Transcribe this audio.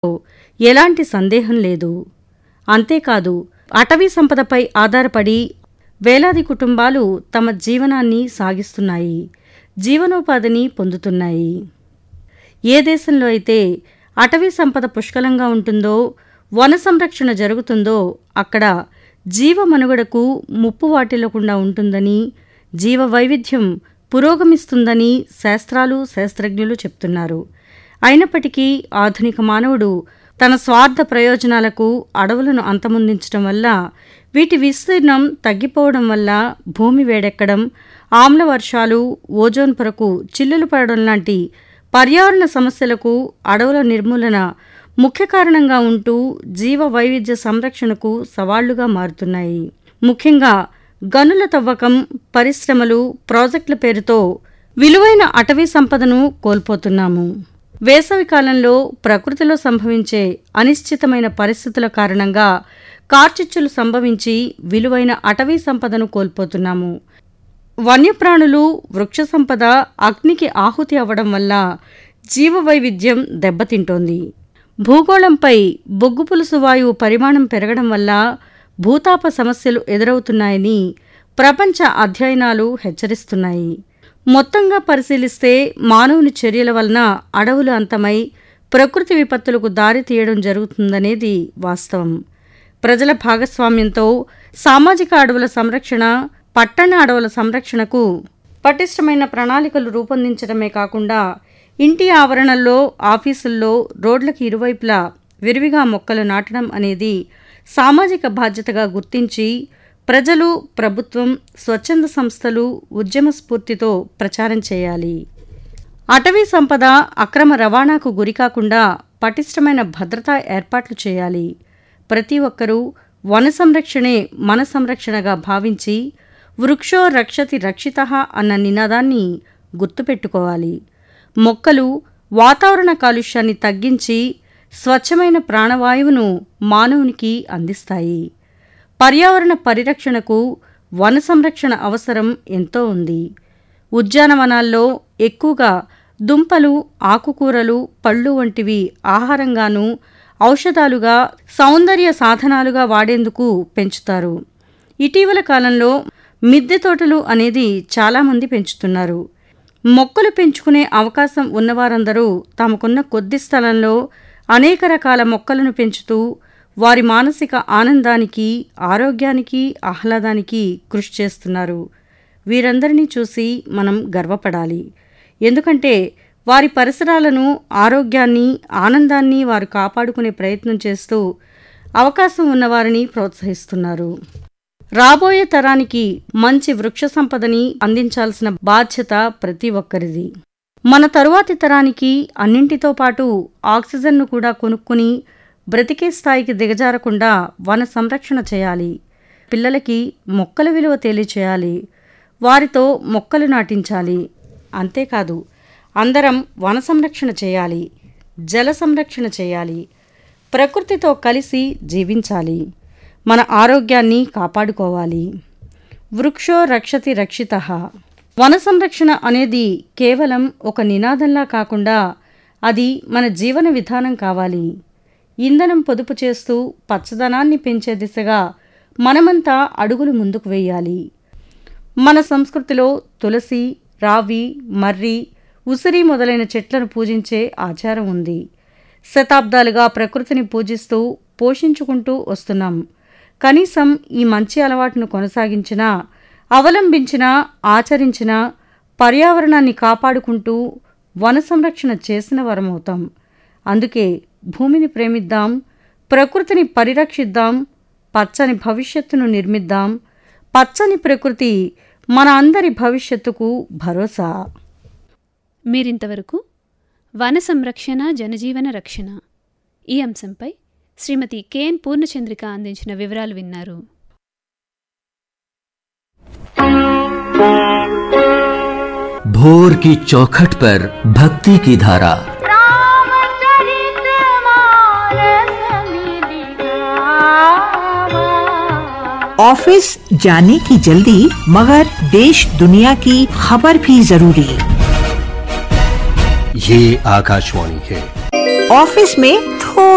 ఎలాంటి సందేహం లేదు అంతేకాదు అటవీ సంపదపై ఆధారపడి వేలాది కుటుంబాలు తమ జీవనాన్ని సాగిస్తున్నాయి జీవనోపాధిని పొందుతున్నాయి ఏ దేశంలో అయితే అటవీ సంపద పుష్కలంగా ఉంటుందో వన సంరక్షణ జరుగుతుందో అక్కడ జీవ మనుగడకు ముప్పు వాటిల్లకుండా ఉంటుందని జీవ వైవిధ్యం పురోగమిస్తుందని శాస్త్రాలు శాస్త్రజ్ఞులు చెప్తున్నారు అయినప్పటికీ ఆధునిక మానవుడు తన స్వార్థ ప్రయోజనాలకు అడవులను అంతమొందించడం వల్ల వీటి విస్తీర్ణం తగ్గిపోవడం వల్ల భూమి వేడెక్కడం ఆమ్ల వర్షాలు ఓజోన్ పొరకు చిల్లులు పడడం లాంటి పర్యావరణ సమస్యలకు అడవుల నిర్మూలన ముఖ్య కారణంగా ఉంటూ జీవ వైవిధ్య సంరక్షణకు సవాళ్లుగా మారుతున్నాయి ముఖ్యంగా గనుల తవ్వకం పరిశ్రమలు ప్రాజెక్టుల పేరుతో విలువైన అటవీ సంపదను కోల్పోతున్నాము వేసవి కాలంలో ప్రకృతిలో సంభవించే అనిశ్చితమైన పరిస్థితుల కారణంగా కార్చిచ్చులు సంభవించి విలువైన అటవీ సంపదను కోల్పోతున్నాము వన్యప్రాణులు వృక్ష సంపద అగ్నికి ఆహుతి అవ్వడం వల్ల జీవ వైవిధ్యం దెబ్బతింటోంది భూగోళంపై బొగ్గు పులుసు వాయువు పరిమాణం పెరగడం వల్ల భూతాప సమస్యలు ఎదురవుతున్నాయని ప్రపంచ అధ్యయనాలు హెచ్చరిస్తున్నాయి మొత్తంగా పరిశీలిస్తే మానవుని చర్యల వలన అడవులు అంతమై ప్రకృతి విపత్తులకు దారి తీయడం జరుగుతుందనేది వాస్తవం ప్రజల భాగస్వామ్యంతో సామాజిక అడవుల సంరక్షణ పట్టణ అడవుల సంరక్షణకు పటిష్టమైన ప్రణాళికలు రూపొందించడమే కాకుండా ఇంటి ఆవరణల్లో ఆఫీసుల్లో రోడ్లకు ఇరువైపులా విరివిగా మొక్కలు నాటడం అనేది సామాజిక బాధ్యతగా గుర్తించి ప్రజలు ప్రభుత్వం స్వచ్ఛంద సంస్థలు ఉద్యమ స్ఫూర్తితో ప్రచారం చేయాలి అటవీ సంపద అక్రమ రవాణాకు గురికాకుండా పటిష్టమైన భద్రతా ఏర్పాట్లు చేయాలి ప్రతి ఒక్కరూ వన సంరక్షణే మన సంరక్షణగా భావించి వృక్షో రక్షతి రక్షిత అన్న నినాదాన్ని గుర్తుపెట్టుకోవాలి మొక్కలు వాతావరణ కాలుష్యాన్ని తగ్గించి స్వచ్ఛమైన ప్రాణవాయువును మానవునికి అందిస్తాయి పర్యావరణ పరిరక్షణకు వన సంరక్షణ అవసరం ఎంతో ఉంది ఉద్యానవనాల్లో ఎక్కువగా దుంపలు ఆకుకూరలు పళ్ళు వంటివి ఆహారంగాను ఔషధాలుగా సౌందర్య సాధనాలుగా వాడేందుకు పెంచుతారు ఇటీవల కాలంలో మిద్దె తోటలు అనేది చాలామంది పెంచుతున్నారు మొక్కలు పెంచుకునే అవకాశం ఉన్నవారందరూ తమకున్న కొద్ది స్థలంలో అనేక రకాల మొక్కలను పెంచుతూ వారి మానసిక ఆనందానికి ఆరోగ్యానికి ఆహ్లాదానికి కృషి చేస్తున్నారు వీరందరినీ చూసి మనం గర్వపడాలి ఎందుకంటే వారి పరిసరాలను ఆరోగ్యాన్ని ఆనందాన్ని వారు కాపాడుకునే ప్రయత్నం చేస్తూ అవకాశం ఉన్నవారిని ప్రోత్సహిస్తున్నారు రాబోయే తరానికి మంచి వృక్ష సంపదని అందించాల్సిన బాధ్యత ప్రతి ఒక్కరిది మన తరువాతి తరానికి అన్నింటితో పాటు ఆక్సిజన్ను కూడా కొనుక్కుని బ్రతికే స్థాయికి దిగజారకుండా వన సంరక్షణ చేయాలి పిల్లలకి మొక్కల విలువ తెలియచేయాలి వారితో మొక్కలు నాటించాలి అంతేకాదు అందరం వన సంరక్షణ చేయాలి జల సంరక్షణ చేయాలి ప్రకృతితో కలిసి జీవించాలి మన ఆరోగ్యాన్ని కాపాడుకోవాలి వృక్షో రక్షతి రక్షిత వన సంరక్షణ అనేది కేవలం ఒక నినాదంలా కాకుండా అది మన జీవన విధానం కావాలి ఇంధనం పొదుపు చేస్తూ పచ్చదనాన్ని పెంచే దిశగా మనమంతా అడుగులు ముందుకు వేయాలి మన సంస్కృతిలో తులసి రావి మర్రి ఉసిరి మొదలైన చెట్లను పూజించే ఆచారం ఉంది శతాబ్దాలుగా ప్రకృతిని పూజిస్తూ పోషించుకుంటూ వస్తున్నాం కనీసం ఈ మంచి అలవాటును కొనసాగించినా అవలంబించిన ఆచరించిన పర్యావరణాన్ని కాపాడుకుంటూ వన సంరక్షణ చేసిన వరమవుతాం అందుకే భూమిని ప్రేమిద్దాం ప్రకృతిని పరిరక్షిద్దాం పచ్చని భవిష్యత్తును నిర్మిద్దాం పచ్చని ప్రకృతి మన అందరి భవిష్యత్తుకు భరోసా మీరింతవరకు వన సంరక్షణ జనజీవన రక్షణ ఈ అంశంపై శ్రీమతి కెఎన్ పూర్ణచంద్రిక అందించిన వివరాలు విన్నారు भोर की चौखट पर भक्ति की धारा ऑफिस जाने की जल्दी मगर देश दुनिया की खबर भी जरूरी ये आकाशवाणी है ऑफिस में थोड़ा